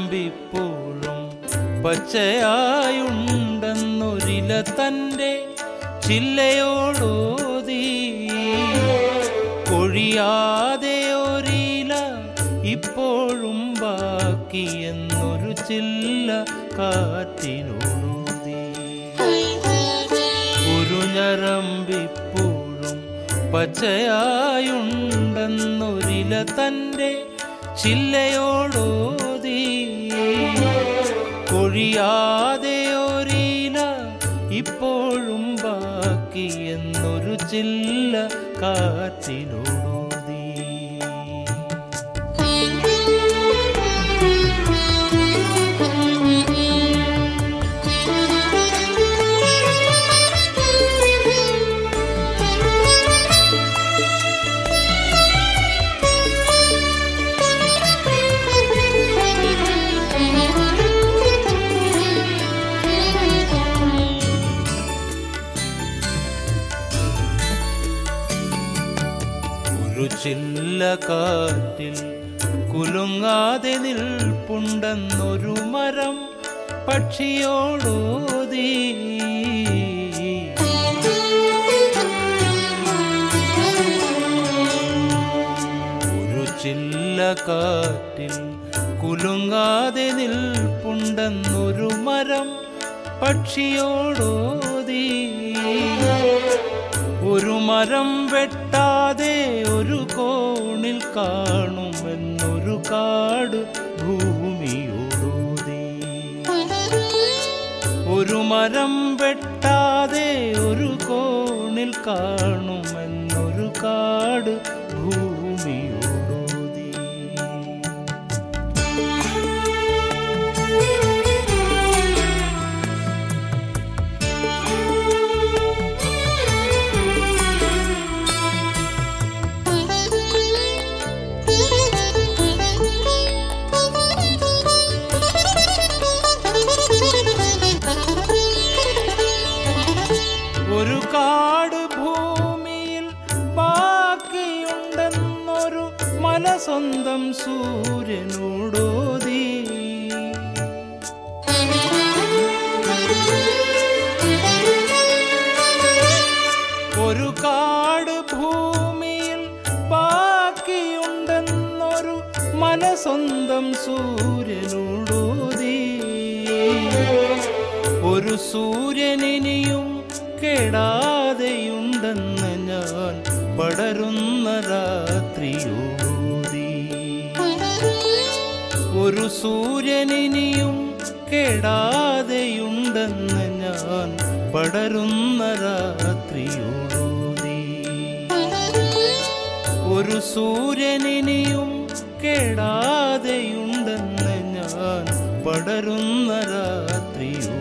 ഞരമ്പിപ്പോഴും പച്ചയായുണ്ടെന്നൊരില തൻ്റെ ചില്ലയോടോതി കൊഴിയാതെ ഒരില ഇപ്പോഴും ബാക്കിയെന്നൊരു ചില്ല കാറ്റിനോടോതി ഒരു ഞരമ്പിപ്പോഴും പച്ചയായുണ്ടെന്നൊരില തൻ്റെ ചില്ലയോടോതി കൊഴിയാതെ ഒരില ഇപ്പോഴും ബാക്കി എന്നൊരു ചില്ല കാറ്റിനോടോതി ഒരു ചില്ല കാറ്റിൽ കുലുങ്ങാതെ നിൽപ്പുണ്ടെന്നൊരു മരം പക്ഷിയോടോതി ഒരു ചില്ല കാറ്റിൽ കുലുങ്ങാതെ നിൽപ്പുണ്ടെന്നൊരു മരം പക്ഷിയോടോതി ഒരു മരം വെട്ടാതെ ഒരു കോണിൽ കാണുമെന്നൊരു കാട് ഭൂമിയോടോതി ഒരു മരം വെട്ടാതെ ഒരു കോണിൽ കാണുമെന്നൊരു കാട് ഭൂമിയോടോതി ഒരു കാട് ഭൂമിയിൽ ബാക്കിയുണ്ടെന്നൊരു മല സ്വന്തം സൂര്യനോടോതി ഒരു കാട് ഭൂമിയിൽ ബാക്കിയുണ്ടെന്നൊരു മല സ്വന്തം സൂര്യനോടോതി ഒരു സൂര്യനിനിയും കെടാതെയുണ്ടെന്ന് ഞാൻ പടരുന്ന രാത്രിയോടോതി ഒരു സൂര്യനിനിയും കെടാതെയുണ്ടെന്ന് ഞാൻ പടരുന്ന രാത്രിയോടോതി ഒരു സൂര്യനിനിയും കെടാതെയുണ്ടെന്ന് ഞാൻ പടരുന്ന രാത്രിയോ